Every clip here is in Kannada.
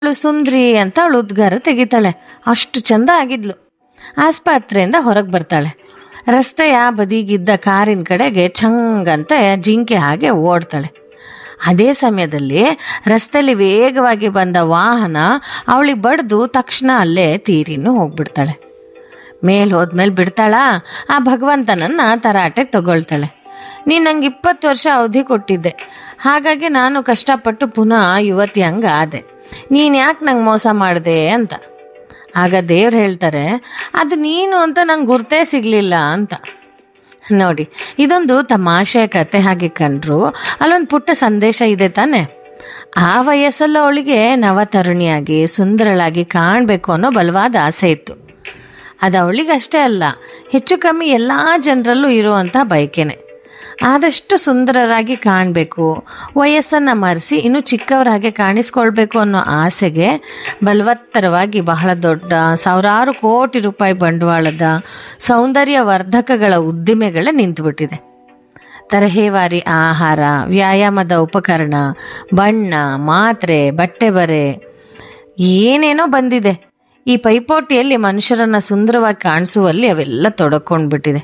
ಅವಳು ಸುಂದ್ರಿ ಅಂತ ಅವಳು ಉದ್ಗಾರ ತೆಗಿತಾಳೆ ಅಷ್ಟು ಚಂದ ಆಗಿದ್ಲು ಆಸ್ಪತ್ರೆಯಿಂದ ಹೊರಗೆ ಬರ್ತಾಳೆ ರಸ್ತೆಯ ಬದಿಗಿದ್ದ ಕಾರಿನ ಕಡೆಗೆ ಛಂಗಂತ ಜಿಂಕೆ ಹಾಗೆ ಓಡ್ತಾಳೆ ಅದೇ ಸಮಯದಲ್ಲಿ ರಸ್ತೆಯಲ್ಲಿ ವೇಗವಾಗಿ ಬಂದ ವಾಹನ ಅವಳಿಗೆ ಬಡ್ದು ತಕ್ಷಣ ಅಲ್ಲೇ ತೀರಿನೂ ಹೋಗ್ಬಿಡ್ತಾಳೆ ಮೇಲ್ ಹೋದ್ಮೇಲೆ ಬಿಡ್ತಾಳಾ ಆ ಭಗವಂತನನ್ನ ತರಾಟೆಗೆ ತಗೊಳ್ತಾಳೆ ನೀನು ನಂಗೆ ಇಪ್ಪತ್ತು ವರ್ಷ ಅವಧಿ ಕೊಟ್ಟಿದ್ದೆ ಹಾಗಾಗಿ ನಾನು ಕಷ್ಟಪಟ್ಟು ಪುನಃ ಯುವತಿ ಹಂಗ ಆದೆ ನೀನು ಯಾಕೆ ನಂಗೆ ಮೋಸ ಮಾಡಿದೆ ಅಂತ ಆಗ ದೇವ್ರು ಹೇಳ್ತಾರೆ ಅದು ನೀನು ಅಂತ ನಂಗೆ ಗುರ್ತೇ ಸಿಗಲಿಲ್ಲ ಅಂತ ನೋಡಿ ಇದೊಂದು ತಮಾಷೆ ಕತೆ ಹಾಗೆ ಕಂಡ್ರು ಅಲ್ಲೊಂದು ಪುಟ್ಟ ಸಂದೇಶ ಇದೆ ತಾನೆ ಆ ವಯಸ್ಸಲ್ಲೂ ಅವಳಿಗೆ ನವತರುಣಿಯಾಗಿ ಸುಂದರಳಾಗಿ ಕಾಣಬೇಕು ಅನ್ನೋ ಬಲವಾದ ಆಸೆ ಇತ್ತು ಅದು ಅವಳಿಗಷ್ಟೇ ಅಲ್ಲ ಹೆಚ್ಚು ಕಮ್ಮಿ ಎಲ್ಲ ಜನರಲ್ಲೂ ಇರುವಂಥ ಬಯಕೆನೆ ಆದಷ್ಟು ಸುಂದರರಾಗಿ ಕಾಣಬೇಕು ವಯಸ್ಸನ್ನು ಮರೆಸಿ ಇನ್ನೂ ಚಿಕ್ಕವರಾಗೆ ಕಾಣಿಸ್ಕೊಳ್ಬೇಕು ಅನ್ನೋ ಆಸೆಗೆ ಬಲವತ್ತರವಾಗಿ ಬಹಳ ದೊಡ್ಡ ಸಾವಿರಾರು ಕೋಟಿ ರೂಪಾಯಿ ಬಂಡವಾಳದ ಸೌಂದರ್ಯ ವರ್ಧಕಗಳ ಉದ್ದಿಮೆಗಳೇ ನಿಂತುಬಿಟ್ಟಿದೆ ತರಹೇವಾರಿ ಆಹಾರ ವ್ಯಾಯಾಮದ ಉಪಕರಣ ಬಣ್ಣ ಮಾತ್ರೆ ಬಟ್ಟೆ ಬರೆ ಏನೇನೋ ಬಂದಿದೆ ಈ ಪೈಪೋಟಿಯಲ್ಲಿ ಮನುಷ್ಯರನ್ನ ಸುಂದರವಾಗಿ ಕಾಣಿಸುವಲ್ಲಿ ಅವೆಲ್ಲ ತೊಡಕೊಂಡ್ಬಿಟ್ಟಿದೆ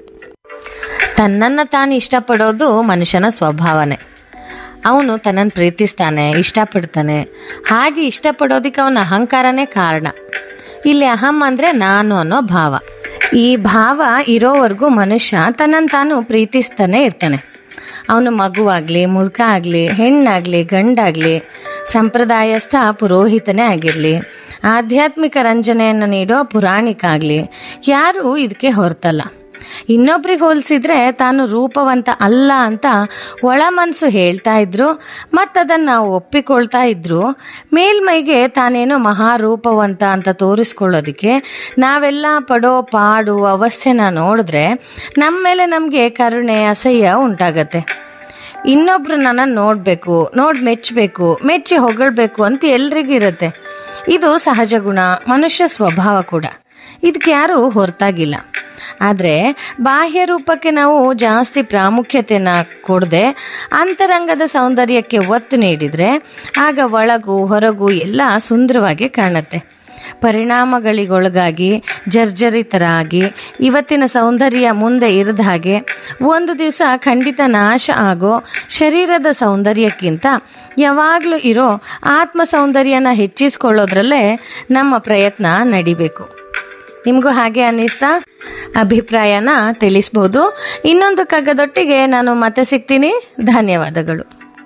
ತನ್ನನ್ನು ತಾನು ಇಷ್ಟಪಡೋದು ಮನುಷ್ಯನ ಸ್ವಭಾವನೆ ಅವನು ತನ್ನನ್ನು ಪ್ರೀತಿಸ್ತಾನೆ ಇಷ್ಟಪಡ್ತಾನೆ ಹಾಗೆ ಇಷ್ಟಪಡೋದಕ್ಕೆ ಅವನ ಅಹಂಕಾರನೇ ಕಾರಣ ಇಲ್ಲಿ ಅಹಂ ಅಂದರೆ ನಾನು ಅನ್ನೋ ಭಾವ ಈ ಭಾವ ಇರೋವರೆಗೂ ಮನುಷ್ಯ ತನ್ನನ್ನು ತಾನು ಪ್ರೀತಿಸ್ತಾನೆ ಇರ್ತಾನೆ ಅವನು ಮಗುವಾಗಲಿ ಮುದುಕ ಆಗಲಿ ಹೆಣ್ಣಾಗಲಿ ಗಂಡಾಗಲಿ ಸಂಪ್ರದಾಯಸ್ಥ ಪುರೋಹಿತನೇ ಆಗಿರಲಿ ಆಧ್ಯಾತ್ಮಿಕ ರಂಜನೆಯನ್ನು ನೀಡೋ ಪುರಾಣಿಕ ಆಗಲಿ ಯಾರೂ ಇದಕ್ಕೆ ಹೊರತಲ್ಲ ಇನ್ನೊಬ್ರಿಗೆ ಹೋಲಿಸಿದ್ರೆ ತಾನು ರೂಪವಂತ ಅಲ್ಲ ಅಂತ ಒಳ ಮನಸ್ಸು ಹೇಳ್ತಾ ಇದ್ರು ಮತ್ತದನ್ನು ನಾವು ಒಪ್ಪಿಕೊಳ್ತಾ ಇದ್ರು ಮೇಲ್ಮೈಗೆ ತಾನೇನೋ ಮಹಾರೂಪವಂತ ಅಂತ ತೋರಿಸ್ಕೊಳ್ಳೋದಕ್ಕೆ ನಾವೆಲ್ಲ ಪಡೋ ಪಾಡು ಅವಸ್ಥೆನ ನೋಡಿದ್ರೆ ನಮ್ಮ ಮೇಲೆ ನಮಗೆ ಕರುಣೆ ಅಸಹ್ಯ ಉಂಟಾಗತ್ತೆ ಇನ್ನೊಬ್ರು ನನ್ನನ್ನು ನೋಡಬೇಕು ನೋಡಿ ಮೆಚ್ಚಬೇಕು ಮೆಚ್ಚಿ ಹೊಗಳ್ಬೇಕು ಅಂತ ಎಲ್ರಿಗೂ ಇರುತ್ತೆ ಇದು ಸಹಜ ಗುಣ ಮನುಷ್ಯ ಸ್ವಭಾವ ಕೂಡ ಇದಕ್ಕೆ ಯಾರೂ ಹೊರತಾಗಿಲ್ಲ ಆದರೆ ಬಾಹ್ಯ ರೂಪಕ್ಕೆ ನಾವು ಜಾಸ್ತಿ ಪ್ರಾಮುಖ್ಯತೆನ ಕೊಡದೆ ಅಂತರಂಗದ ಸೌಂದರ್ಯಕ್ಕೆ ಒತ್ತು ನೀಡಿದರೆ ಆಗ ಒಳಗು ಹೊರಗು ಎಲ್ಲ ಸುಂದರವಾಗಿ ಕಾಣುತ್ತೆ ಪರಿಣಾಮಗಳಿಗೊಳಗಾಗಿ ಜರ್ಜರಿತರಾಗಿ ಇವತ್ತಿನ ಸೌಂದರ್ಯ ಮುಂದೆ ಇರದ ಹಾಗೆ ಒಂದು ದಿವಸ ಖಂಡಿತ ನಾಶ ಆಗೋ ಶರೀರದ ಸೌಂದರ್ಯಕ್ಕಿಂತ ಯಾವಾಗಲೂ ಇರೋ ಆತ್ಮ ಸೌಂದರ್ಯನ ಹೆಚ್ಚಿಸ್ಕೊಳ್ಳೋದ್ರಲ್ಲೇ ನಮ್ಮ ಪ್ರಯತ್ನ ನಡಿಬೇಕು ನಿಮಗೂ ಹಾಗೆ ಅನ್ನಿಸ್ತಾ ಅಭಿಪ್ರಾಯನ ತಿಳಿಸ್ಬೋದು ಇನ್ನೊಂದು ಕಗ್ಗದೊಟ್ಟಿಗೆ ನಾನು ಮತ್ತೆ ಸಿಗ್ತೀನಿ ಧನ್ಯವಾದಗಳು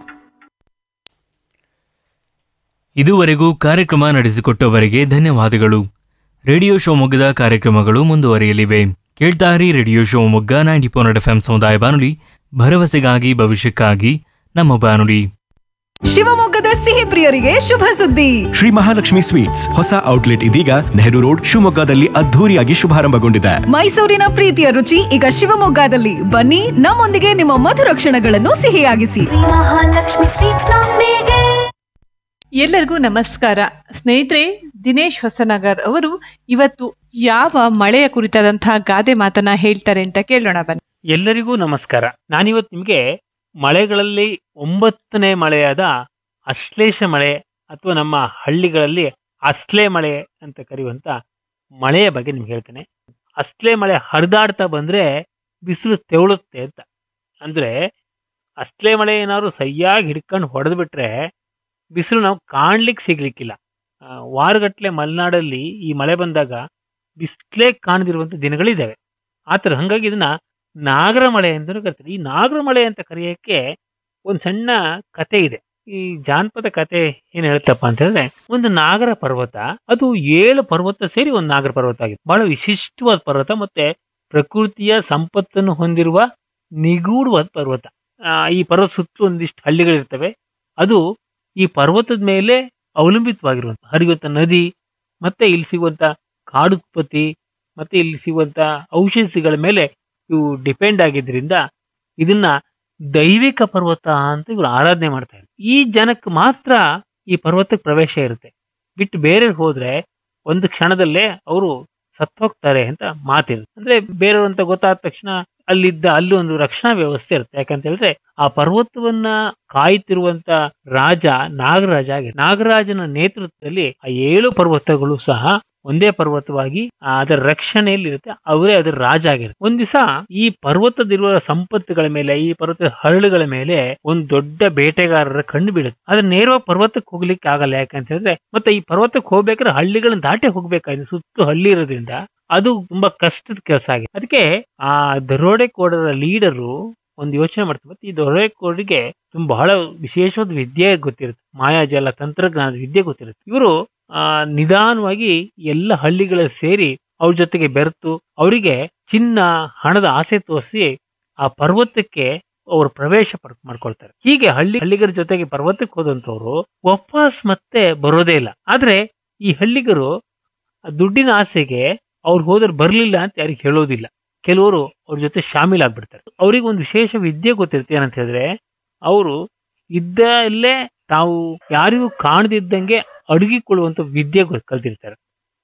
ಇದುವರೆಗೂ ಕಾರ್ಯಕ್ರಮ ನಡೆಸಿಕೊಟ್ಟವರಿಗೆ ಧನ್ಯವಾದಗಳು ರೇಡಿಯೋ ಶಿವಮೊಗ್ಗದ ಕಾರ್ಯಕ್ರಮಗಳು ಮುಂದುವರಿಯಲಿವೆ ಕೇಳ್ತಾರಿ radio Shivamogga ninety four F M ಸಮುದಾಯ ಬಾನುಲಿ ಭರವಸೆಗಾಗಿ ಭವಿಷ್ಯಕ್ಕಾಗಿ ನಮ್ಮ ಬಾನುಲಿ ಶಿವಮೊಗ್ಗದ ಸಿಹಿ ಪ್ರಿಯರಿಗೆ ಶುಭ ಸುದ್ದಿ ಶ್ರೀ ಮಹಾಲಕ್ಷ್ಮಿ ಸ್ವೀಟ್ಸ್ ಹೊಸ ಔಟ್ಲೆಟ್ ಇದೀಗ ನೆಹರು ರೋಡ್ ಶಿವಮೊಗ್ಗದಲ್ಲಿ ಅದ್ಧೂರಿಯಾಗಿ ಶುಭಾರಂಭಗೊಂಡಿದೆ ಮೈಸೂರಿನ ಪ್ರೀತಿಯ ರುಚಿ ಈಗ ಶಿವಮೊಗ್ಗದಲ್ಲಿ ಬನ್ನಿ ನಮ್ಮೊಂದಿಗೆ ನಿಮ್ಮ ಮಧುರ ಕ್ಷಣಗಳನ್ನು ಸಿಹಿಯಾಗಿಸಿ ಮಹಾಲಕ್ಷ್ಮಿ ಸ್ವೀಟ್ಸ್ ನೊಂದಿಗೆ ಎಲ್ಲರಿಗೂ ನಮಸ್ಕಾರ ಸ್ನೇಹಿತರೆ ದಿನೇಶ್ ಹೊಸನಗರ್ ಅವರು ಇವತ್ತು ಯಾವ ಮಳೆಯ ಕುರಿತಾದಂತಹ ಗಾದೆ ಮಾತನ್ನ ಹೇಳ್ತಾರೆ ಅಂತ ಕೇಳೋಣ ಬನ್ನಿ ಎಲ್ಲರಿಗೂ ನಮಸ್ಕಾರ ನಾನಿವತ್ತು ನಿಮಗೆ ಮಳೆಗಳಲ್ಲಿ ಒಂಬತ್ತನೇ ಮಳೆಯಾದ ಅಶ್ಲೇಷ ಮಳೆ ಅಥವಾ ನಮ್ಮ ಹಳ್ಳಿಗಳಲ್ಲಿ ಅಸ್ಲೆ ಮಳೆ ಅಂತ ಕರೆಯುವಂತ ಮಳೆಯ ಬಗ್ಗೆ ನಿಮ್ಗೆ ಹೇಳ್ತೇನೆ ಅಸ್ಲೆ ಮಳೆ ಹರಿದಾಡ್ತಾ ಬಂದ್ರೆ ಬಿಸಿಲು ತೆವಳುತ್ತೆ ಅಂತ ಅಂದ್ರೆ ಅಸ್ಲೆ ಮಳೆ ಏನಾದ್ರು ಸರಿಯಾಗಿ ಹಿಡ್ಕೊಂಡು ಹೊಡೆದು ಬಿಟ್ರೆ ಬಿಸಿಲು ನಾವು ಕಾಣ್ಲಿಕ್ಕೆ ಸಿಗ್ಲಿಕ್ಕಿಲ್ಲ ಆ, ವಾರಗಟ್ಲೆ ಮಲೆನಾಡಲ್ಲಿ ಈ ಮಳೆ ಬಂದಾಗ ಬಿಸಿಲೇ ಕಾಣದಿರುವಂತ ದಿನಗಳಿದ್ದಾವೆ ಆತರ ಹಂಗಾಗಿ ಇದನ್ನ ನಾಗರ ಮಳೆ ಅಂತಲೂ ಕರಿತಾರೆ ಈ ನಾಗರ ಮಳೆ ಅಂತ ಕರೆಯೋಕ್ಕೆ ಒಂದು ಸಣ್ಣ ಕತೆ ಇದೆ ಈ ಜಾನಪದ ಕತೆ ಏನ್ ಹೇಳುತ್ತಪ್ಪ ಅಂತ ಹೇಳಿದ್ರೆ ಒಂದು ನಾಗರ ಪರ್ವತ ಅದು ಏಳು ಪರ್ವತ ಸೇರಿ ಒಂದು ನಾಗರ ಪರ್ವತ ಆಗಿದೆ ಬಹಳ ವಿಶಿಷ್ಟವಾದ ಪರ್ವತ ಮತ್ತೆ ಪ್ರಕೃತಿಯ ಸಂಪತ್ತನ್ನು ಹೊಂದಿರುವ ನಿಗೂಢವಾದ ಪರ್ವತ ಆ, ಈ ಪರ್ವತ ಸುತ್ತಲೂ ಒಂದಿಷ್ಟು ಹಳ್ಳಿಗಳಿರ್ತವೆ ಅದು ಈ ಪರ್ವತದ ಮೇಲೆ ಅವಲಂಬಿತವಾಗಿರುವಂತ ಹರಿಯುವಂತ ನದಿ ಮತ್ತೆ ಇಲ್ಲಿ ಸಿಗುವಂತ ಕಾಡುತ್ಪತ್ತಿ ಮತ್ತೆ ಇಲ್ಲಿ ಸಿಗುವಂತ ಔಷಧಿಗಳ ಮೇಲೆ ಇವು ಡಿಪೆಂಡ್ ಆಗಿದ್ರಿಂದ ಇದನ್ನ ದೈವಿಕ ಪರ್ವತ ಅಂತ ಇವರು ಆರಾಧನೆ ಮಾಡ್ತಾ ಇದ್ದಾರೆ ಈ ಜನಕ್ಕೆ ಮಾತ್ರ ಈ ಪರ್ವತಕ್ಕೆ ಪ್ರವೇಶ ಇರುತ್ತೆ ಬಿಟ್ಟು ಬೇರೆ ಹೋದ್ರೆ ಒಂದು ಕ್ಷಣದಲ್ಲೇ ಅವರು ಸತ್ತೋಗ್ತಾರೆ ಅಂತ ಮಾತಿರುತ್ತೆ ಅಂದ್ರೆ ಬೇರೆಯವ್ರು ಅಂತ ಗೊತ್ತಾದ ತಕ್ಷಣ ಅಲ್ಲಿದ್ದ ಅಲ್ಲಿ ಒಂದು ರಕ್ಷಣಾ ವ್ಯವಸ್ಥೆ ಇರುತ್ತೆ ಯಾಕಂತ ಹೇಳಿದ್ರೆ ಆ ಪರ್ವತವನ್ನ ಕಾಯ್ತಿರುವಂತ ರಾಜ ನಾಗರಾಜ ಆಗಿದೆ ನಾಗರಾಜನ ನೇತೃತ್ವದಲ್ಲಿ ಆ ಏಳು ಪರ್ವತಗಳು ಸಹ ಒಂದೇ ಪರ್ವತವಾಗಿ ಆ ಅದರ ರಕ್ಷಣೆಯಲ್ಲಿ ಇರುತ್ತೆ ಅವರೇ ಅದರ ರಾಜ ಆಗಿರುತ್ತೆ ಒಂದ್ ದಿವಸ ಈ ಪರ್ವತದಿರುವ ಸಂಪತ್ತುಗಳ ಮೇಲೆ ಈ ಪರ್ವತದ ಹರಳುಗಳ ಮೇಲೆ ಒಂದು ದೊಡ್ಡ ಬೇಟೆಗಾರರ ಕಣ್ಣು ಬೀಳುತ್ತೆ ಆದ್ರೆ ನೇರವಾಗಿ ಪರ್ವತಕ್ಕೆ ಹೋಗ್ಲಿಕ್ಕೆ ಆಗಲ್ಲ ಯಾಕಂತ ಹೇಳಿದ್ರೆ ಮತ್ತೆ ಈ ಪರ್ವತಕ್ಕೆ ಹೋಗ್ಬೇಕಾದ್ರೆ ಹಳ್ಳಿಗಳನ್ನ ದಾಟಿ ಹೋಗ್ಬೇಕಾಗಿದೆ ಸುತ್ತು ಹಳ್ಳಿ ಇರೋದ್ರಿಂದ ಅದು ತುಂಬಾ ಕಷ್ಟದ ಕೆಲಸ ಆಗಿದೆ ಅದಕ್ಕೆ ಆ ದರೋಡೆಕೋಡರ ಲೀಡರು ಒಂದು ಯೋಚನೆ ಮಾಡ್ತಾರೆ ಮತ್ತೆ ಈ ದರೋಡೆಕೋಡಿಗೆ ತುಂಬ ಬಹಳ ವಿಶೇಷವಾದ ವಿದ್ಯೆ ಗೊತ್ತಿರುತ್ತೆ ಮಾಯಾಜಾಲ ತಂತ್ರಜ್ಞಾನದ ವಿದ್ಯೆ ಗೊತ್ತಿರುತ್ತೆ ಇವರು ಆ ನಿಧಾನವಾಗಿ ಎಲ್ಲ ಹಳ್ಳಿಗಳ ಸೇರಿ ಅವ್ರ ಜೊತೆಗೆ ಬೆರೆತು ಅವರಿಗೆ ಚಿನ್ನ ಹಣದ ಆಸೆ ತೋರಿಸಿ ಆ ಪರ್ವತಕ್ಕೆ ಅವರು ಪ್ರವೇಶ ಪಡ್- ಮಾಡ್ಕೊಳ್ತಾರೆ ಹೀಗೆ ಹಳ್ಳಿ ಹಳ್ಳಿಗರ ಜೊತೆಗೆ ಪರ್ವತಕ್ಕೆ ಹೋದಂತವ್ರು ವಾಪಸ್ ಮತ್ತೆ ಬರೋದೇ ಇಲ್ಲ ಆದ್ರೆ ಈ ಹಳ್ಳಿಗರು ಆ ದುಡ್ಡಿನ ಆಸೆಗೆ ಅವ್ರು ಹೋದ್ರೆ ಬರ್ಲಿಲ್ಲ ಅಂತ ಯಾರಿಗೆ ಹೇಳೋದಿಲ್ಲ ಕೆಲವರು ಅವ್ರ ಜೊತೆ ಶಾಮೀಲಾಗ್ಬಿಡ್ತಾರೆ ಅವ್ರಿಗೆ ಒಂದು ವಿಶೇಷ ವಿದ್ಯೆ ಗೊತ್ತಿರುತ್ತೆ ಏನಂತ ಹೇಳಿದ್ರೆ ಅವರು ಇದ್ದಲ್ಲೇ ತಾವು ಯಾರಿಗೂ ಕಾಣದಿದ್ದಂಗೆ ಅಡುಗಿಕೊಳ್ಳುವಂತ ವಿದ್ಯೆ ಗೊ- ಕಲ್ತಿರ್ತಾರೆ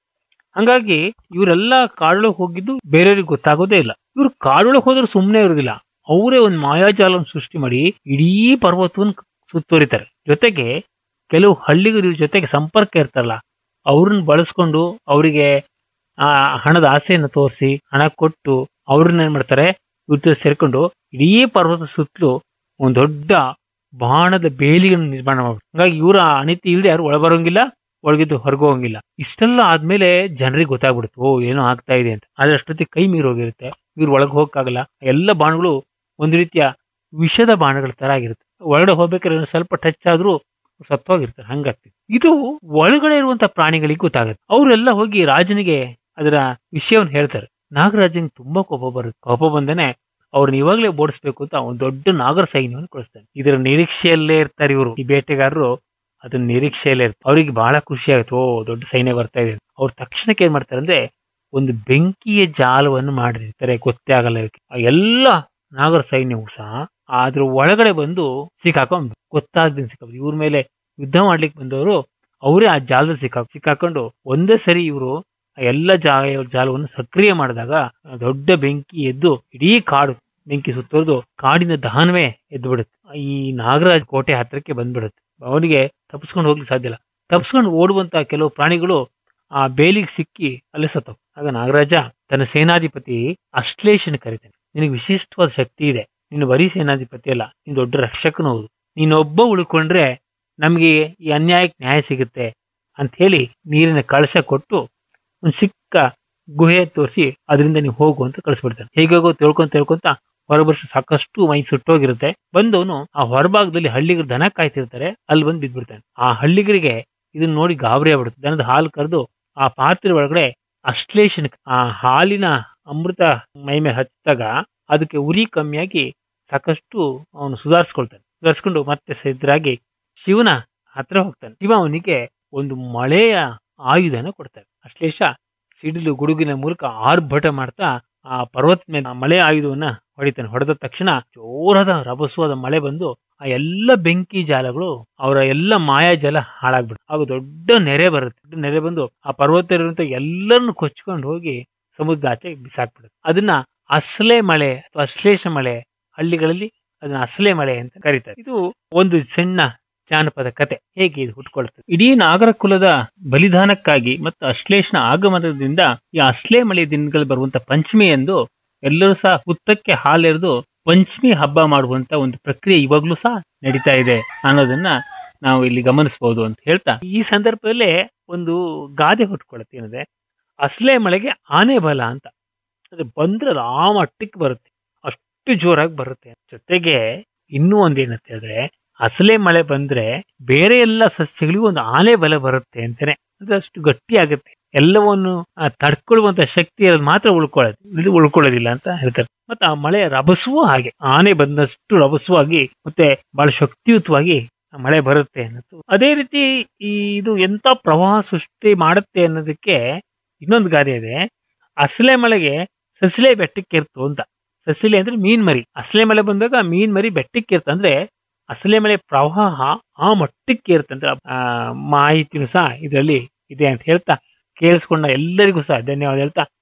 ಹಂಗಾಗಿ ಇವರೆಲ್ಲ ಕಾಡೊಳಗೆ ಹೋಗಿದ್ದು ಬೇರೆಯವ್ರಿಗೆ ಗೊತ್ತಾಗೋದೇ ಇಲ್ಲ ಇವ್ರು ಕಾಡೊಳಗೆ ಹೋದ್ರೆ ಸುಮ್ಮನೆ ಇರೋದಿಲ್ಲ ಅವರೇ ಒಂದು ಮಾಯಾಜಾಲವನ್ನು ಸೃಷ್ಟಿ ಮಾಡಿ ಇಡೀ ಪರ್ವತವನ್ನು ಸುತ್ತುವರಿತಾರೆ ಜೊತೆಗೆ ಕೆಲವು ಹಳ್ಳಿಗರು ಇವ್ರ ಜೊತೆಗೆ ಸಂಪರ್ಕ ಇರ್ತಾರಲ್ಲ ಅವ್ರನ್ನ ಬಳಸ್ಕೊಂಡು ಅವರಿಗೆ ಆ ಹಣದ ಆಸೆಯನ್ನು ತೋರಿಸಿ ಹಣ ಕೊಟ್ಟು ಅವ್ರನ್ನ ಏನ್ ಮಾಡ್ತಾರೆ ಇವ್ರ ಜೊತೆ ಸೇರ್ಕೊಂಡು ಇಡೀ ಪರ್ವತ ಸುತ್ತಲೂ ಒಂದು ದೊಡ್ಡ ಬಾಣದ ಬೇಲಿಯನ್ನು ನಿರ್ಮಾಣ ಮಾಡ್ಬಿಟ್ಟು ಹಂಗಾಗಿ ಇವರ ಅಣಿತಿ ಇಲ್ಲದೆ ಯಾರು ಒಳಬರೋಂಗಿಲ್ಲ ಒಳಗಿದ್ದು ಹೊರಗೆ ಹೋಗಂಗಿಲ್ಲ ಇಷ್ಟೆಲ್ಲ ಆದ್ಮೇಲೆ ಜನರಿಗೆ ಗೊತ್ತಾಗ್ಬಿಡುತ್ತೆ ಓ ಏನೋ ಆಗ್ತಾ ಇದೆ ಅಂತ ಆದ್ರೆ ಅಷ್ಟೊತ್ತಿಗೆ ಕೈ ಮೀರೋಗಿರುತ್ತೆ ಇವ್ರು ಒಳಗೆ ಹೋಗಕ್ಕಾಗಲ್ಲ ಎಲ್ಲ ಬಾಣಗಳು ಒಂದು ರೀತಿಯ ವಿಷದ ಬಾಣಗಳ ತರ ಆಗಿರುತ್ತೆ ಒಳಗಡೆ ಹೋಗ್ಬೇಕಾದ್ರೆ ಒಂದ್ ಸ್ವಲ್ಪ ಟಚ್ ಆದ್ರೂ ಸತ್ವಾಗಿರ್ತಾರೆ ಹಂಗಾಗ್ತದೆ ಇದು ಒಳಗಡೆ ಇರುವಂತ ಪ್ರಾಣಿಗಳಿಗೆ ಗೊತ್ತಾಗುತ್ತೆ ಅವರೆಲ್ಲ ಹೋಗಿ ರಾಜನಿಗೆ ಅದರ ವಿಷಯವನ್ನು ಹೇಳ್ತಾರೆ ನಾಗರಾಜನಿಗೆ ತುಂಬಾ ಕೋಪ ಬರುತ್ತೆ ಕೋಪ ಬಂದೇನೆ ಅವ್ರನ್ನ ಇವಾಗಲೇ ಓಡಿಸ್ಬೇಕು ಅಂತ ಒಂದು ದೊಡ್ಡ ನಾಗರ ಸೈನ್ಯವನ್ನು ಕಳಿಸ್ತಾನೆ ಇದರ ನಿರೀಕ್ಷೆಯಲ್ಲೇ ಇರ್ತಾರೆ ಇವರು ಈ ಬೇಟೆಗಾರರು ಅದನ್ನ ನಿರೀಕ್ಷೆಯಲ್ಲೇ ಇರ್ತಾರೆ ಅವ್ರಿಗೆ ಬಹಳ ಖುಷಿ ಆಗುತ್ತೆ ಓ ದೊಡ್ಡ ಸೈನ್ಯ ಬರ್ತಾ ಇದೆ ಅವ್ರ ತಕ್ಷಣಕ್ಕೆ ಏನ್ ಮಾಡ್ತಾರೆ ಅಂದ್ರೆ ಒಂದು ಬೆಂಕಿಯ ಜಾಲವನ್ನು ಮಾಡಿರ್ತಾರೆ ಗೊತ್ತೇ ಆಗಲ್ಲ ಇದಕ್ಕೆ ಆ ಎಲ್ಲ ನಾಗರ ಸೈನ್ಯವು ಸಹ ಅದ್ರ ಒಳಗಡೆ ಬಂದು ಸಿಕ್ಕಾಕೊಂಡ್ ಗೊತ್ತಾಗ್ದಿಂದ ಸಿಕ್ಕ ಇವ್ರ ಮೇಲೆ ಯುದ್ಧ ಮಾಡ್ಲಿಕ್ಕೆ ಬಂದವರು ಅವರೇ ಆ ಜಾಲದಲ್ಲಿ ಸಿಕ್ಕಾ ಸಿಕ್ಕಾಕೊಂಡು ಒಂದೇ ಸರಿ ಇವರು ಆ ಎಲ್ಲ ಜಾ ಜಾಲವನ್ನು ಸಕ್ರಿಯ ಮಾಡಿದಾಗ ಆ ದೊಡ್ಡ ಬೆಂಕಿ ಎದ್ದು ಇಡೀ ಕಾಡು ಬೆಂಕಿ ಸುತ್ತೋದು ಕಾಡಿನ ದಹನವೇ ಎದ್ದು ಬಿಡುತ್ತೆ ಈ ನಾಗರಾಜ್ ಕೋಟೆ ಹತ್ರಕ್ಕೆ ಬಂದ್ಬಿಡುತ್ತೆ ಅವನಿಗೆ ತಪ್ಪಿಸ್ಕೊಂಡು ಹೋಗ್ಲಿಕ್ಕೆ ಸಾಧ್ಯ ಇಲ್ಲ ತಪ್ಪಿಸ್ಕೊಂಡು ಓಡುವಂತ ಕೆಲವು ಪ್ರಾಣಿಗಳು ಆ ಬೇಲಿಗೆ ಸಿಕ್ಕಿ ಅಲ್ಲೇ ಸತ್ತವು ಆಗ ನಾಗರಾಜ ತನ್ನ ಸೇನಾಧಿಪತಿ ಅಶ್ಲೇಷನ ಕರಿತಾನೆ ನಿನಗೆ ವಿಶಿಷ್ಟವಾದ ಶಕ್ತಿ ಇದೆ ನೀನು ಬರೀ ಸೇನಾಧಿಪತಿ ಅಲ್ಲ ನೀನು ದೊಡ್ಡ ರಕ್ಷಕನು ಹೌದು ನೀನೊಬ್ಬ ಉಳ್ಕೊಂಡ್ರೆ ನಮಗೆ ಈ ಅನ್ಯಾಯಕ್ಕೆ ನ್ಯಾಯ ಸಿಗುತ್ತೆ ಅಂತ ಹೇಳಿ ನೀರಿನ ಕಳಶ ಕೊಟ್ಟು ಒಂದು ಚಿಕ್ಕ ಗುಹೆ ತೋರಿಸಿ ಅದರಿಂದ ನೀವು ಹೋಗು ಅಂತ ಕಳಿಸ್ಬಿಡ್ತಾನೆ ಹೇಗಾಗೋ ತಿಳ್ಕೊಂತ ತಿಳ್ಕೊಂತ ಹೊರಬರ್ಷ ಸಾಕಷ್ಟು ಮೈ ಸುಟ್ಟೋಗಿರುತ್ತೆ ಬಂದವನು ಆ ಹೊರಭಾಗದಲ್ಲಿ ಹಳ್ಳಿಗರು ದನ ಕಾಯ್ತಿರ್ತಾರೆ ಅಲ್ಲಿ ಬಂದು ಬಿದ್ದ್ಬಿಡ್ತಾನೆ ಆ ಹಳ್ಳಿಗರಿಗೆ ಇದನ್ನ ನೋಡಿ ಗಾಬರಿ ಆಗ್ಬಿಡುತ್ತೆ ದನದ ಹಾಲು ಕರೆದು ಆ ಪಾತ್ರೆ ಒಳಗಡೆ ಅಶ್ಲೇಷಣ ಆ ಹಾಲಿನ ಅಮೃತ ಮೈಮೆ ಹಚ್ಚಿದಾಗ ಅದಕ್ಕೆ ಉರಿ ಕಮ್ಮಿಯಾಗಿ ಸಾಕಷ್ಟು ಅವನು ಸುಧಾರಿಸ್ಕೊಳ್ತಾನೆ ಸುಧಾರಿಸ್ಕೊಂಡು ಮತ್ತೆ ಸಿದ್ಧರಾಗಿ ಶಿವನ ಹತ್ರ ಹೋಗ್ತಾನೆ ಶಿವ ಅವನಿಗೆ ಒಂದು ಮಳೆಯ ಆಯುಧನ ಕೊಡ್ತಾನೆ ಅಶ್ಲೇಷ ಸಿಡಿಲು ಗುಡುಗಿನ ಮೂಲಕ ಆರ್ಭಟ ಮಾಡ್ತಾ ಆ ಪರ್ವತ ಮೇಲೆ ಆ ಮಳೆ ಆಯುಧವನ್ನ ಹೊಡಿತಾನೆ ಹೊಡೆದ ತಕ್ಷಣ ಜೋರಾದ ರಭಸವಾದ ಮಳೆ ಬಂದು ಆ ಎಲ್ಲ ಬೆಂಕಿ ಜಾಲಗಳು ಅವರ ಎಲ್ಲ ಮಾಯಾಜಾಲ ಹಾಳಾಗ್ಬಿಡುತ್ತೆ ಆಗ ದೊಡ್ಡ ನೆರೆ ಬರುತ್ತೆ ದೊಡ್ಡ ನೆರೆ ಬಂದು ಆ ಪರ್ವತ ಇರುವಂತ ಎಲ್ಲರನ್ನು ಕೊಚ್ಕೊಂಡು ಹೋಗಿ ಸಮುದ್ರ ಆಚೆ ಬಿಸಾಕ್ಬಿಡುತ್ತೆ ಅದನ್ನ ಅಸಲೆ ಮಳೆ ಅಥವಾ ಅಶ್ಲೇಷ ಮಳೆ ಹಳ್ಳಿಗಳಲ್ಲಿ ಅದನ್ನ ಅಸಲೆ ಮಳೆ ಅಂತ ಕರೀತಾರೆ ಇದು ಒಂದು ಸಣ್ಣ ಜಾನಪದ ಕತೆ ಹೇಗೆ ಇದು ಹುಟ್ಕೊಳ್ತದೆ ಇಡೀ ನಾಗರ ಕುಲದ ಬಲಿದಾನಕ್ಕಾಗಿ ಮತ್ತು ಅಶ್ಲೇಷನ ಆಗಮನದಿಂದ ಈ ಅಶ್ಲೇ ಮಳೆ ದಿನಗಳು ಬರುವಂತ ಪಂಚಮಿ ಎಂದು ಎಲ್ಲರೂ ಸಹ ಹುತ್ತಕ್ಕೆ ಹಾಲೆರೆದು ಪಂಚಮಿ ಹಬ್ಬ ಮಾಡುವಂತ ಒಂದು ಪ್ರಕ್ರಿಯೆ ಇವಾಗ್ಲೂ ಸಹ ನಡೀತಾ ಇದೆ ಅನ್ನೋದನ್ನ ನಾವು ಇಲ್ಲಿ ಗಮನಿಸಬಹುದು ಅಂತ ಹೇಳ್ತಾ ಈ ಸಂದರ್ಭದಲ್ಲೇ ಒಂದು ಗಾದೆ ಹುಟ್ಕೊಳ್ಳುತ್ತೆ ಏನಿದೆ ಅಸಲೆ ಮಳೆಗೆ ಆನೆ ಬಲ ಅಂತ ಅದು ಬಂದ್ರೆ ಅದು ಆ ಮಟ್ಟಕ್ಕೆ ಬರುತ್ತೆ ಅಷ್ಟು ಜೋರಾಗಿ ಬರುತ್ತೆ ಜೊತೆಗೆ ಇನ್ನೂ ಒಂದೇನಂತ ಹೇಳಿದ್ರೆ ಅಸಲೆ ಮಳೆ ಬಂದ್ರೆ ಬೇರೆ ಎಲ್ಲ ಸಸ್ಯಗಳಿಗೂ ಒಂದು ಆನೆ ಬಲ ಬರುತ್ತೆ ಅಂತಾನೆ ಅದು ಅಷ್ಟು ಗಟ್ಟಿ ಆಗುತ್ತೆ ಎಲ್ಲವನ್ನು ಆ, ತಡ್ಕೊಳ್ಳುವಂತ ಶಕ್ತಿ ಇರೋದು ಮಾತ್ರ ಉಳ್ಕೊಳ್ಳೋದು ಇದು ಉಳ್ಕೊಳ್ಳೋದಿಲ್ಲ ಅಂತ ಹೇಳ್ತಾರೆ ಮತ್ತೆ ಆ ಮಳೆ ರಭಸವೂ ಹಾಗೆ ಆನೆ ಬಂದಷ್ಟು ರಭಸವಾಗಿ ಮತ್ತೆ ಬಹಳ ಶಕ್ತಿಯುತವಾಗಿ ಆ ಮಳೆ ಬರುತ್ತೆ ಅನ್ನೋದು ಅದೇ ರೀತಿ ಈ ಇದು ಎಂತ ಪ್ರವಾಹ ಸೃಷ್ಟಿ ಮಾಡುತ್ತೆ ಅನ್ನೋದಕ್ಕೆ ಇನ್ನೊಂದು ಗಾದೆ ಇದೆ ಅಸಲೆ ಮಳೆಗೆ ಸಸಿಲೆ ಬೆಟ್ಟಕ್ಕೆ ಇರ್ತು ಅಂತ ಸಸಿಲೆ ಅಂದ್ರೆ ಮೀನ್ ಮರಿ ಅಸಲೆ ಮಳೆ ಬಂದಾಗ ಮೀನ್ ಮರಿ ಬೆಟ್ಟಕ್ಕೆ ಇರ್ತ ಅಂದ್ರೆ ಅಸಲೆ ಮಳೆ ಪ್ರವಾಹ ಆ ಮಟ್ಟಕ್ಕೆ ಇರ್ತಂದ್ರೆ ಆ ಮಾಹಿತಿನೂ ಸಹ ಇದರಲ್ಲಿ ಇದೆ ಅಂತ ಹೇಳ್ತಾ ಕೇಳಿಸ್ಕೊಂಡ ಎಲ್ಲರಿಗೂ ಸಹ ಧನ್ಯವಾದ ಹೇಳ್ತಾ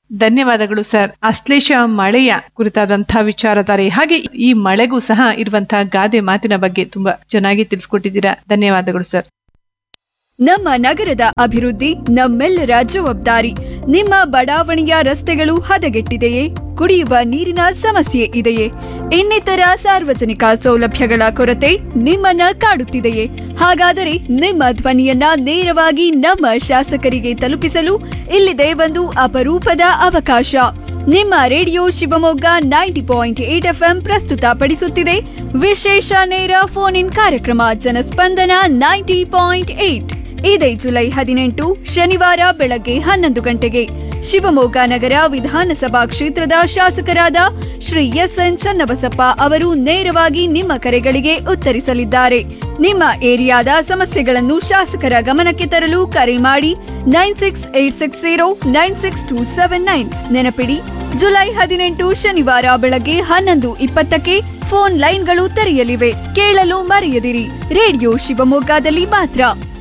ಧನ್ಯವಾದಗಳು ಸರ್ ಅಶ್ಲೇಷ ಮಳೆಯ ಕುರಿತಾದಂತಹ ವಿಚಾರಧಾರೆ ಹಾಗೆ ಈ ಮಳೆಗೂ ಸಹ ಇರುವಂತಹ ಗಾದೆ ಮಾತಿನ ಬಗ್ಗೆ ತುಂಬಾ ಚೆನ್ನಾಗಿ ತಿಳಿಸ್ಕೊಟ್ಟಿದ್ದೀರಾ ಧನ್ಯವಾದಗಳು ಸರ್ ನಮ್ಮ ನಗರದ ಅಭಿವೃದ್ಧಿ ನಮ್ಮೆಲ್ಲರ ಜವಾಬ್ದಾರಿ ನಿಮ್ಮ ಬಡಾವಣೆಯ ರಸ್ತೆಗಳು ಹದಗೆಟ್ಟಿದೆಯೇ ಕುಡಿಯುವ ನೀರಿನ ಸಮಸ್ಯೆ ಇದೆಯೇ ಇನ್ನಿತರ ಸಾರ್ವಜನಿಕ ಸೌಲಭ್ಯಗಳ ಕೊರತೆ ನಿಮ್ಮನ್ನ ಕಾಡುತ್ತಿದೆಯೇ ಹಾಗಾದರೆ ನಿಮ್ಮ ಧ್ವನಿಯನ್ನ ನೇರವಾಗಿ ನಮ್ಮ ಶಾಸಕರಿಗೆ ತಲುಪಿಸಲು ಇಲ್ಲಿದೆ ಒಂದು ಅಪರೂಪದ ಅವಕಾಶ ನಿಮ್ಮ radio Shivamogga ninety point eight FM ಪ್ರಸ್ತುತಪಡಿಸುತ್ತಿದೆ ವಿಶೇಷ ನೇರ ಫೋನ್ ಇನ್ ಕಾರ್ಯಕ್ರಮ ಜನಸ್ಪಂದನ ನೈಂಟಿ ಪಾಯಿಂಟ್ ಏಟ್ ಇದೇ ಜುಲೈ ಹದಿನೆಂಟು ಶನಿವಾರ ಬೆಳಗ್ಗೆ ಹನ್ನೊಂದು ಗಂಟೆಗೆ ಶಿವಮೊಗ್ಗ ನಗರ ವಿಧಾನಸಭಾ ಕ್ಷೇತ್ರದ ಶಾಸಕರಾದ ಶ್ರೀ ಎಸ್ ಎನ್ ಚನ್ನಬಸಪ್ಪ ಅವರು ನೇರವಾಗಿ ನಿಮ್ಮ ಕರೆಗಳಿಗೆ ಉತ್ತರಿಸಲಿದ್ದಾರೆ ನಿಮ್ಮ ಏರಿಯಾದ ಸಮಸ್ಯೆಗಳನ್ನು ಶಾಸಕರ ಗಮನಕ್ಕೆ ತರಲು ಕರೆ ಮಾಡಿ nine six eight six zero nine six two seven nine ನೆನಪಿಡಿ ಜುಲೈ ಹದಿನೆಂಟು ಶನಿವಾರ ಬೆಳಗ್ಗೆ ಹನ್ನೊಂದು ಇಪ್ಪತ್ತಕ್ಕೆ ಫೋನ್ ಲೈನ್ಗಳು ತೆರೆಯಲಿವೆ ಕೇಳಲು ಮರೆಯದಿರಿ ರೇಡಿಯೋ ಶಿವಮೊಗ್ಗದಲ್ಲಿ ಮಾತ್ರ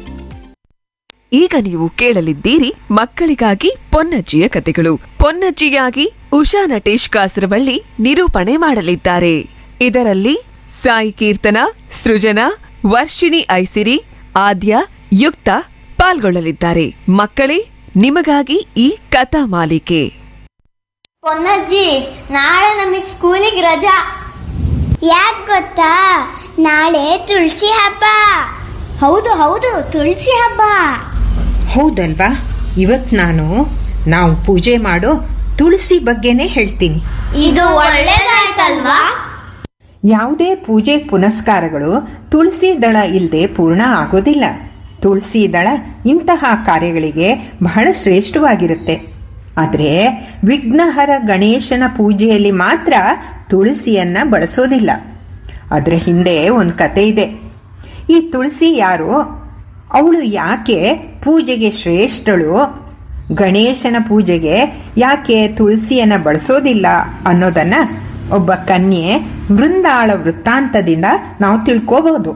ಈಗ ನೀವು ಕೇಳಲಿದ್ದೀರಿ ಮಕ್ಕಳಿಗಾಗಿ ಪೊನ್ನಜ್ಜಿಯ ಕತೆಗಳು ಪೊನ್ನಜ್ಜಿಯಾಗಿ ಉಷಾ ನಟೇಶ್ ಕಾಸರವಳ್ಳಿ ನಿರೂಪಣೆ ಮಾಡಲಿದ್ದಾರೆ ಇದರಲ್ಲಿ ಸಾಯಿ ಕೀರ್ತನ ಸೃಜನಾ ವರ್ಷಿಣಿ ಐಸಿರಿ ಆದ್ಯ ಯುಕ್ತ ಪಾಲ್ಗೊಳ್ಳಲಿದ್ದಾರೆ ಮಕ್ಕಳೇ ನಿಮಗಾಗಿ ಈ ಕಥಾ ಮಾಲಿಕೆ ಪೊನ್ನಜ್ಜಿ ನಾಳೆ ನಮಗೆ ಸ್ಕೂಲಿಗೆ ರಜಾ ಯಾಕೆ ಗೊತ್ತಾ ನಾಳೆ ತುಳಸಿ ಹಬ್ಬ ಹೌದು ಹೌದು ತುಳಸಿ ಹಬ್ಬ ಹೌದಲ್ವಾ ಇವತ್ತು ನಾನು ನಾವು ಪೂಜೆ ಮಾಡೋ ತುಳಸಿ ಬಗ್ಗೆನೇ ಹೇಳ್ತೀನಿ ಇದು ಒಳ್ಳೇದಾಯ್ತಲ್ವಾ ಯಾವುದೇ ಪೂಜೆ ಪುನಸ್ಕಾರಗಳು ತುಳಸಿ ದಳ ಇಲ್ಲದೆ ಪೂರ್ಣ ಆಗೋದಿಲ್ಲ ತುಳಸಿ ದಳ ಇಂತಹ ಕಾರ್ಯಗಳಿಗೆ ಬಹಳ ಶ್ರೇಷ್ಠವಾಗಿರುತ್ತೆ ಆದರೆ ವಿಘ್ನಹರ ಗಣೇಶನ ಪೂಜೆಯಲ್ಲಿ ಮಾತ್ರ ತುಳಸಿಯನ್ನ ಬಳಸೋದಿಲ್ಲ ಅದರ ಹಿಂದೆ ಒಂದು ಕತೆ ಇದೆ ಈ ತುಳಸಿ ಯಾರು ಅವಳು ಯಾಕೆ ಪೂಜೆಗೆ ಶ್ರೇಷ್ಠಳು ಗಣೇಶನ ಪೂಜೆಗೆ ಯಾಕೆ ತುಳಸಿಯನ್ನು ಬಳಸೋದಿಲ್ಲ ಅನ್ನೋದನ್ನ ಒಬ್ಬ ಕನ್ಯೆ ವೃಂದಾಳ ವೃತ್ತಾಂತದಿಂದ ನಾವು ತಿಳ್ಕೋಬಹುದು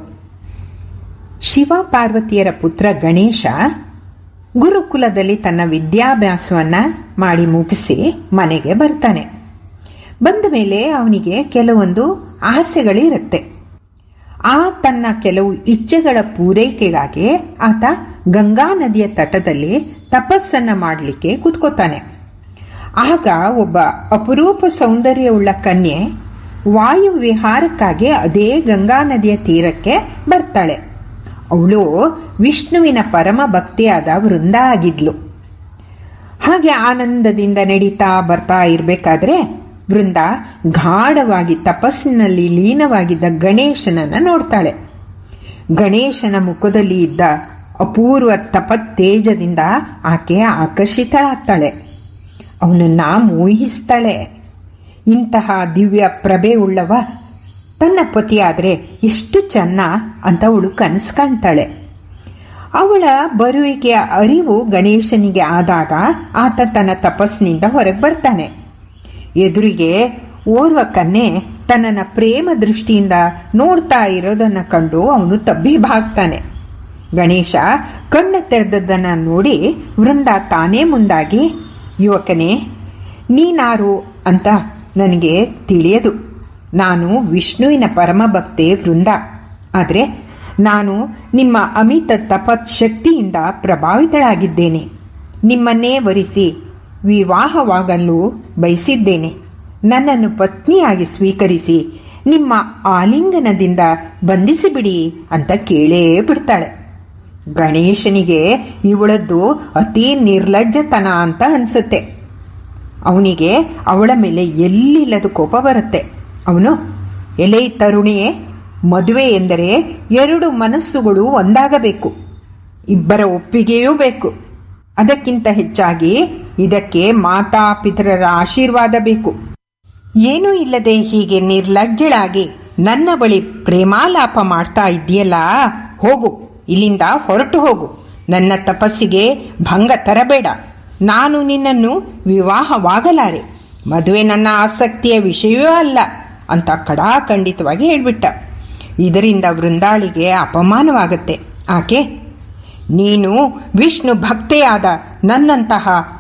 ಶಿವ ಪಾರ್ವತಿಯರ ಪುತ್ರ ಗಣೇಶ ಗುರುಕುಲದಲ್ಲಿ ತನ್ನ ವಿದ್ಯಾಭ್ಯಾಸವನ್ನ ಮಾಡಿ ಮುಗಿಸಿ ಮನೆಗೆ ಬರ್ತಾನೆ ಬಂದ ಮೇಲೆ ಅವನಿಗೆ ಕೆಲವೊಂದು ಆಸೆಗಳಿರುತ್ತೆ ಆ ತನ್ನ ಕೆಲವು ಇಚ್ಛೆಗಳ ಪೂರೈಕೆಗಾಗಿ ಆತ ಗಂಗಾ ನದಿಯ ತಟದಲ್ಲಿ ತಪಸ್ಸನ್ನ ಮಾಡಲಿಕ್ಕೆ ಕೂತ್ಕೋತಾನೆ ಆಗ ಒಬ್ಬ ಅಪರೂಪ ಸೌಂದರ್ಯವುಳ್ಳ ಕನ್ಯೆ ವಾಯು ವಿಹಾರಕ್ಕಾಗಿ ಅದೇ ಗಂಗಾ ನದಿಯ ತೀರಕ್ಕೆ ಬರ್ತಾಳೆ ಅವಳು ವಿಷ್ಣುವಿನ ಪರಮ ಭಕ್ತಿಯಾದ ವೃಂದ ಆಗಿದ್ಲು ಹಾಗೆ ಆನಂದದಿಂದ ನಡೀತಾ ಬರ್ತಾ ಇರಬೇಕಾದ್ರೆ ವೃಂದ ಗಾಢವಾಗಿ ತಪಸ್ಸಿನಲ್ಲಿ ಲೀನವಾಗಿದ್ದ ಗಣೇಶನನ್ನ ನೋಡ್ತಾಳೆ ಗಣೇಶನ ಮುಖದಲ್ಲಿ ಇದ್ದ ಅಪೂರ್ವ ತಪತ್ತೇಜದಿಂದ ಆಕೆ ಆಕರ್ಷಿತಳಾಗ್ತಾಳೆ ಅವನನ್ನ ಮೋಹಿಸ್ತಾಳೆ ಇಂತಹ ದಿವ್ಯ ಪ್ರಭೆ ಉಳ್ಳವ ತನ್ನ ಪತಿಯಾದರೆ ಎಷ್ಟು ಚೆನ್ನ ಅಂತ ಅವಳು ಕನಸು ಕಾಣ್ತಾಳೆ ಅವಳ ಬರುವಿಕೆಯ ಅರಿವು ಗಣೇಶನಿಗೆ ಆದಾಗ ಆತ ತನ್ನ ತಪಸ್ಸಿನಿಂದ ಹೊರಗೆ ಬರ್ತಾನೆ ಎದುರಿಗೆ ಓರ್ವ ಕನ್ಯೆ ತನ್ನನ್ನು ಪ್ರೇಮ ದೃಷ್ಟಿಯಿಂದ ನೋಡ್ತಾ ಇರೋದನ್ನು ಕಂಡು ಅವನು ತಬ್ಬಿಬಾಗ್ತಾನೆ ಗಣೇಶ ಕಣ್ಣ ತೆರೆದದ್ದನ್ನು ನೋಡಿ ವೃಂದ ತಾನೇ ಮುಂದಾಗಿ ಯುವಕನೇ ನೀನಾರು ಅಂತ ನನಗೆ ತಿಳಿಯದು ನಾನು ವಿಷ್ಣುವಿನ ಪರಮ ಭಕ್ತೆ ವೃಂದ ಆದರೆ ನಾನು ನಿಮ್ಮ ಅಮಿತ ತಪತ್ ಶಕ್ತಿಯಿಂದ ಪ್ರಭಾವಿತಳಾಗಿದ್ದೇನೆ ನಿಮ್ಮನ್ನೇ ವರಿಸಿ ವಿವಾಹವಾಗಲು ಬಯಸಿದ್ದೇನೆ ನನ್ನನ್ನು ಪತ್ನಿಯಾಗಿ ಸ್ವೀಕರಿಸಿ ನಿಮ್ಮ ಆಲಿಂಗನದಿಂದ ಬಂಧಿಸಿಬಿಡಿ ಅಂತ ಕೇಳೇ ಬಿಡ್ತಾಳೆ ಗಣೇಶನಿಗೆ ಇವಳದ್ದು ಅತಿ ನಿರ್ಲಜ್ಜತನ ಅಂತ ಅನಿಸುತ್ತೆ ಅವನಿಗೆ ಅವಳ ಮೇಲೆ ಎಲ್ಲಿಲ್ಲದ ಕೋಪ ಬರುತ್ತೆ ಅವನು ಎಲೆ ತರುಣಿಯೇ ಮದುವೆ ಎಂದರೆ ಎರಡು ಮನಸ್ಸುಗಳು ಒಂದಾಗಬೇಕು ಇಬ್ಬರ ಒಪ್ಪಿಗೆಯೂ ಬೇಕು ಅದಕ್ಕಿಂತ ಹೆಚ್ಚಾಗಿ ಇದಕ್ಕೆ ಮಾತಾಪಿತರರ ಆಶೀರ್ವಾದ ಬೇಕು ಏನೂ ಇಲ್ಲದೆ ಹೀಗೆ ನಿರ್ಲಜ್ಜಳಾಗಿ ನನ್ನ ಬಳಿ ಪ್ರೇಮಾಲಾಪ ಮಾಡ್ತಾ ಇದೆಯಲ್ಲ ಹೋಗು ಇಲ್ಲಿಂದ ಹೊರಟು ಹೋಗು ನನ್ನ ತಪಸ್ಸಿಗೆ ಭಂಗ ತರಬೇಡ ನಾನು ನಿನ್ನನ್ನು ವಿವಾಹವಾಗಲಾರೆ ಮದುವೆ ನನ್ನ ಆಸಕ್ತಿಯ ವಿಷಯವೂ ಅಲ್ಲ ಅಂತ ಕಡಾಖಂಡಿತವಾಗಿ ಹೇಳ್ಬಿಟ್ಟ ಇದರಿಂದ ವೃಂದಾಳಿಗೆ ಅಪಮಾನವಾಗುತ್ತೆ ಆಕೆ ನೀನು ವಿಷ್ಣು ಭಕ್ತೆಯಾದ ನನ್ನಂತಹ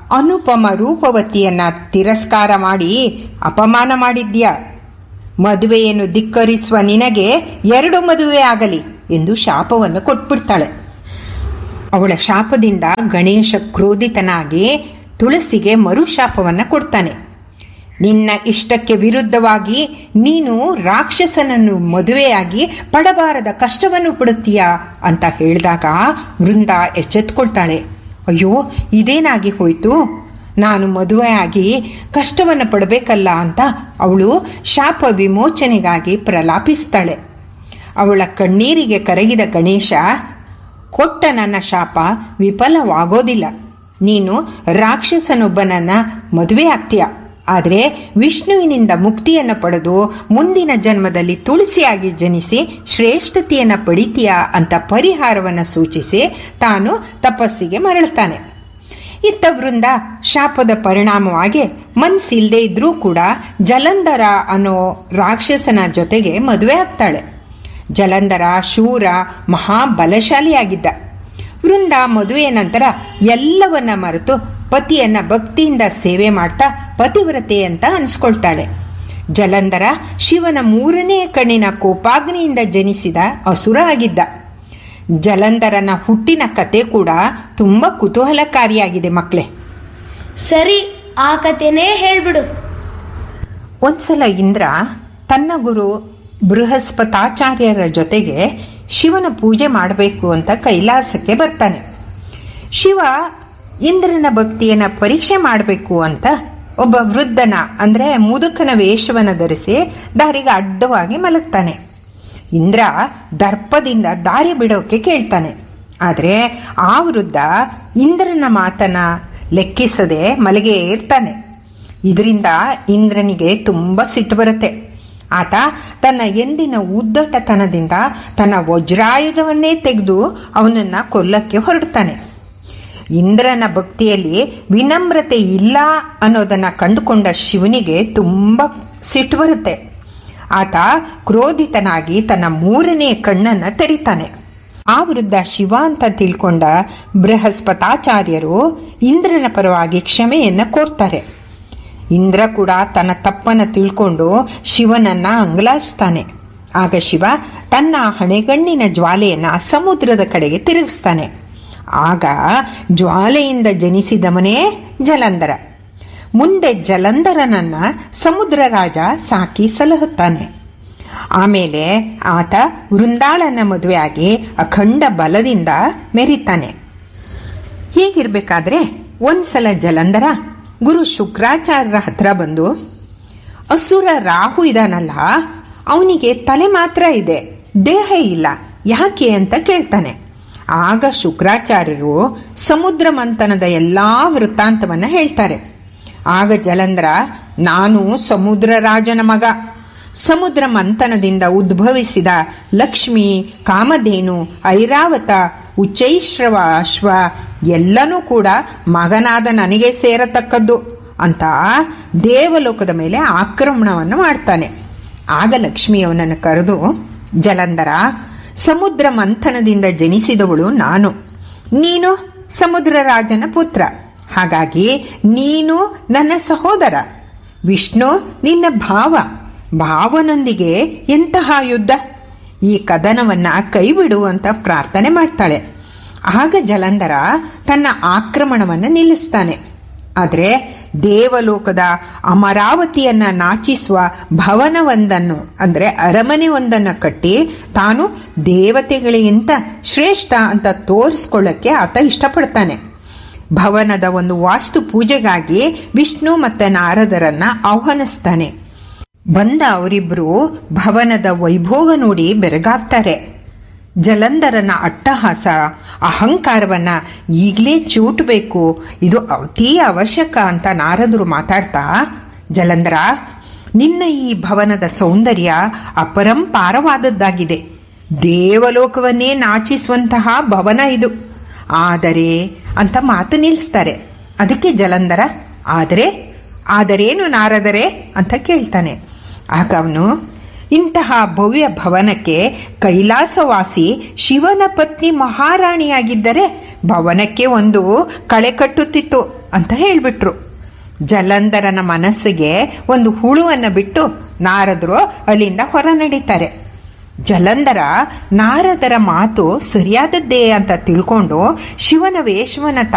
ಅನುಪಮ ರೂಪವತಿಯನ್ನ ತಿರಸ್ಕಾರ ಮಾಡಿ ಅಪಮಾನ ಮಾಡಿದ್ಯಾ ಮದುವೆಯನ್ನು ಧಿಕ್ಕರಿಸುವ ನಿನಗೆ ಎರಡು ಮದುವೆ ಆಗಲಿ ಎಂದು ಶಾಪವನ್ನು ಕೊಟ್ಬಿಡ್ತಾಳೆ ಅವಳ ಶಾಪದಿಂದ ಗಣೇಶ ಕ್ರೋಧಿತನಾಗಿ ತುಳಸಿಗೆ ಮರುಶಾಪವನ್ನು ಕೊಡ್ತಾನೆ ನಿನ್ನ ಇಷ್ಟಕ್ಕೆ ವಿರುದ್ಧವಾಗಿ ನೀನು ರಾಕ್ಷಸನನ್ನು ಮದುವೆಯಾಗಿ ಪಡಬಾರದ ಕಷ್ಟವನ್ನು ಪಡುತ್ತೀಯಾ ಅಂತ ಹೇಳಿದಾಗ ವೃಂದ ಎಚ್ಚೆತ್ಕೊಳ್ತಾಳೆ ಅಯ್ಯೋ ಇದೇನಾಗಿ ಹೋಯ್ತು ನಾನು ಮದುವೆಯಾಗಿ ಕಷ್ಟವನ್ನು ಪಡಬೇಕಲ್ಲ ಅಂತ ಅವಳು ಶಾಪ ವಿಮೋಚನೆಗಾಗಿ ಪ್ರಲಾಪಿಸ್ತಾಳೆ ಅವಳ ಕಣ್ಣೀರಿಗೆ ಕರಗಿದ ಗಣೇಶ ಕೊಟ್ಟ ನನ್ನ ಶಾಪ ವಿಫಲವಾಗೋದಿಲ್ಲ ನೀನು ರಾಕ್ಷಸನೊಬ್ಬನನ್ನ ಮದುವೆ ಆಗ್ತೀಯ ಆದರೆ ವಿಷ್ಣುವಿನಿಂದ ಮುಕ್ತಿಯನ್ನು ಪಡೆದು ಮುಂದಿನ ಜನ್ಮದಲ್ಲಿ ತುಳಸಿಯಾಗಿ ಜನಿಸಿ ಶ್ರೇಷ್ಠತೆಯನ್ನು ಪಡಿತೀಯ ಅಂತ ಪರಿಹಾರವನ್ನು ಸೂಚಿಸಿ ತಾನು ತಪಸ್ಸಿಗೆ ಮರಳುತ್ತಾನೆ ಇತ್ತ ವೃಂದ ಶಾಪದ ಪರಿಣಾಮವಾಗಿ ಮನ್ಸಿಲ್ದೇ ಇದ್ರೂ ಕೂಡ ಜಲಂಧರ ಅನ್ನೋ ರಾಕ್ಷಸನ ಜೊತೆಗೆ ಮದುವೆ ಆಗ್ತಾಳೆ ಜಲಂಧರ ಶೂರ ಮಹಾಬಲಶಾಲಿಯಾಗಿದ್ದ ವೃಂದ ಮದುವೆಯ ನಂತರ ಎಲ್ಲವನ್ನ ಮರೆತು ಪತಿಯನ್ನ ಭಕ್ತಿಯಿಂದ ಸೇವೆ ಮಾಡ್ತಾ ಪತಿವ್ರತೆ ಅಂತ ಅನ್ಸ್ಕೊಳ್ತಾಳೆ ಜಲಂಧರ ಶಿವನ ಮೂರನೇ ಕಣ್ಣಿನ ಕೋಪಾಗ್ನಿಯಿಂದ ಜನಿಸಿದ ಅಸುರ ಆಗಿದ್ದ ಜಲಂಧರನ ಹುಟ್ಟಿನ ಕತೆ ಕೂಡ ತುಂಬ ಕುತೂಹಲಕಾರಿಯಾಗಿದೆ ಮಕ್ಕಳೇ ಸರಿ ಆ ಕತೆನೇ ಹೇಳ್ಬಿಡು ಒಂದ್ಸಲ ಇಂದ್ರ ತನ್ನ ಗುರು ಬೃಹಸ್ಪತಾಚಾರ್ಯರ ಜೊತೆಗೆ ಶಿವನ ಪೂಜೆ ಮಾಡಬೇಕು ಅಂತ ಕೈಲಾಸಕ್ಕೆ ಬರ್ತಾನೆ ಶಿವ ಇಂದ್ರನ ಭಕ್ತಿಯನ್ನು ಪರೀಕ್ಷೆ ಮಾಡಬೇಕು ಅಂತ ಒಬ್ಬ ವೃದ್ಧನ ಅಂದರೆ ಮುದುಕನ ವೇಷವನ್ನು ಧರಿಸಿ ದಾರಿಗೆ ಅಡ್ಡವಾಗಿ ಮಲಗ್ತಾನೆ ಇಂದ್ರ ದರ್ಪದಿಂದ ದಾರಿ ಬಿಡೋಕೆ ಕೇಳ್ತಾನೆ ಆದರೆ ಆ ವೃದ್ಧ ಇಂದ್ರನ ಮಾತನ್ನ ಲೆಕ್ಕಿಸದೆ ಮಲಗೇ ಇರ್ತಾನೆ ಇದರಿಂದ ಇಂದ್ರನಿಗೆ ತುಂಬ ಸಿಟ್ಟು ಬರುತ್ತೆ ಆತ ತನ್ನ ಎಂದಿನ ಉದ್ದಟತನದಿಂದ ತನ್ನ ವಜ್ರಾಯುಧವನ್ನೇ ತೆಗೆದು ಅವನನ್ನು ಕೊಲ್ಲಕ್ಕೆ ಹೊರಡ್ತಾನೆ ಇಂದ್ರನ ಭಕ್ತಿಯಲ್ಲಿ ವಿನಮ್ರತೆ ಇಲ್ಲ ಅನ್ನೋದನ್ನು ಕಂಡುಕೊಂಡ ಶಿವನಿಗೆ ತುಂಬ ಸಿಟ್ಟು ಬರುತ್ತೆ ಆತ ಕ್ರೋಧಿತನಾಗಿ ತನ್ನ ಮೂರನೇ ಕಣ್ಣನ್ನು ತೆರಿತಾನೆ ಆ ವಿರುದ್ಧ ಶಿವ ಅಂತ ತಿಳ್ಕೊಂಡ ಬೃಹಸ್ಪತಾಚಾರ್ಯರು ಇಂದ್ರನ ಪರವಾಗಿ ಕ್ಷಮೆಯನ್ನು ಕೋರ್ತಾರೆ ಇಂದ್ರ ಕೂಡ ತನ್ನ ತಪ್ಪನ್ನು ತಿಳ್ಕೊಂಡು ಶಿವನನ್ನ ಅಂಗಲಾಯಿಸ್ತಾನೆ ಆಗ ಶಿವ ತನ್ನ ಹಣೆಗಣ್ಣಿನ ಜ್ವಾಲೆಯನ್ನು ಸಮುದ್ರದ ಕಡೆಗೆ ತಿರುಗಿಸ್ತಾನೆ ಆಗ ಜ್ವಾಲೆಯಿಂದ ಜನಿಸಿದವನೇ ಜಲಂಧರ ಮುಂದೆ ಜಲಂಧರನನ್ನ ಸಮುದ್ರ ರಾಜ ಸಾಕಿ ಸಲಹುತ್ತಾನೆ ಆಮೇಲೆ ಆತ ವೃಂದಾಳನ ಮದುವೆಯಾಗಿ ಅಖಂಡ ಬಲದಿಂದ ಮೆರಿತಾನೆ ಹೀಗಿರ್ಬೇಕಾದ್ರೆ ಒಂದ್ಸಲ ಜಲಂಧರ ಗುರು ಶುಕ್ರಾಚಾರ್ಯರ ಹತ್ರ ಬಂದು ಅಸುರ ರಾಹು ಇದಾನಲ್ಲ ಅವನಿಗೆ ತಲೆ ಮಾತ್ರ ಇದೆ ದೇಹ ಇಲ್ಲ ಯಾಕೆ ಅಂತ ಕೇಳ್ತಾನೆ ಆಗ ಶುಕ್ರಾಚಾರ್ಯರು ಸಮುದ್ರ ಮಂಥನದ ಎಲ್ಲ ವೃತ್ತಾಂತವನ್ನು ಹೇಳ್ತಾರೆ ಆಗ ಜಲಂಧರ ನಾನು ಸಮುದ್ರ ರಾಜನ ಮಗ ಸಮುದ್ರ ಮಂಥನದಿಂದ ಉದ್ಭವಿಸಿದ ಲಕ್ಷ್ಮಿ ಕಾಮಧೇನು ಐರಾವತ ಉಚ್ಚೈಶ್ರವ ಅಶ್ವ ಎಲ್ಲನೂ ಕೂಡ ಮಗನಾದ ನನಗೆ ಸೇರತಕ್ಕದ್ದು ಅಂತ ದೇವಲೋಕದ ಮೇಲೆ ಆಕ್ರಮಣವನ್ನು ಮಾಡ್ತಾನೆ ಆಗ ಲಕ್ಷ್ಮಿ ಅವನನ್ನು ಕರೆದು ಜಲಂಧರ ಸಮುದ್ರ ಮಂಥನದಿಂದ ಜನಿಸಿದವಳು ನಾನು ನೀನು ಸಮುದ್ರ ರಾಜನ ಪುತ್ರ ಹಾಗಾಗಿ ನೀನು ನನ್ನ ಸಹೋದರ ವಿಷ್ಣು ನಿನ್ನ ಭಾವ ಭಾವನೊಂದಿಗೆ ಎಂತಹ ಯುದ್ಧ ಈ ಕದನವನ್ನು ಕೈಬಿಡು ಅಂತ ಪ್ರಾರ್ಥನೆ ಮಾಡ್ತಾಳೆ ಆಗ ಜಲಂಧರ ತನ್ನ ಆಕ್ರಮಣವನ್ನು ನಿಲ್ಲಿಸ್ತಾನೆ ಆದರೆ ದೇವಲೋಕದ ಅಮರಾವತಿಯನ್ನ ನಾಚಿಸುವ ಭವನವೊಂದನ್ನು ಅಂದರೆ ಅರಮನೆ ಒಂದನ್ನು ಕಟ್ಟಿ ತಾನು ದೇವತೆಗಳಿಗಿಂತ ಶ್ರೇಷ್ಠ ಅಂತ ತೋರಿಸ್ಕೊಳ್ಳೋಕ್ಕೆ ಆತ ಇಷ್ಟಪಡ್ತಾನೆ ಭವನದ ಒಂದು ವಾಸ್ತು ಪೂಜೆಗಾಗಿ ವಿಷ್ಣು ಮತ್ತು ನಾರದರನ್ನ ಆಹ್ವಾನಿಸ್ತಾನೆ ಬಂದ ಅವರಿಬ್ಬರು ಭವನದ ವೈಭೋಗ ನೋಡಿ ಬೆರಗಾಗ್ತಾರೆ ಜಲಂಧರನ ಅಟ್ಟಹಾಸ ಅಹಂಕಾರವನ್ನು ಈಗಲೇ ಚೂಟಬೇಕು ಇದು ಅತಿ ಅವಶ್ಯಕ ಅಂತ ನಾರದರು ಮಾತಾಡ್ತಾ ಜಲಂಧರ ನಿನ್ನ ಈ ಭವನದ ಸೌಂದರ್ಯ ಅಪರಂಪಾರವಾದದ್ದಾಗಿದೆ ದೇವಲೋಕವನ್ನೇ ನಾಚಿಸುವಂತಹ ಭವನ ಇದು ಆದರೆ ಅಂತ ಮಾತು ನಿಲ್ಲಿಸ್ತಾರೆ ಅದಕ್ಕೆ ಜಲಂಧರ ಆದರೆ ಆದರೇನು ನಾರದರೆ ಅಂತ ಕೇಳ್ತಾನೆ ಆಗ ಅವನು ಇಂತಹ ಭವ್ಯ ಭವನಕ್ಕೆ ಕೈಲಾಸವಾಸಿ ಶಿವನ ಪತ್ನಿ ಮಹಾರಾಣಿಯಾಗಿದ್ದರೆ ಭವನಕ್ಕೆ ಒಂದು ಕಳೆ ಕಟ್ಟುತ್ತಿತ್ತು ಅಂತ ಹೇಳಿಬಿಟ್ರು ಜಲಂಧರನ ಮನಸ್ಸಿಗೆ ಒಂದು ಹುಳುವನ್ನು ಬಿಟ್ಟು ನಾರದರು ಅಲ್ಲಿಂದ ಹೊರ ನಡೀತಾರೆ ಜಲಂಧರ ನಾರದರ ಮಾತು ಸರಿಯಾದದ್ದೇ ಅಂತ ತಿಳ್ಕೊಂಡು ಶಿವನ ವೇಷವನ್ನು ತಾ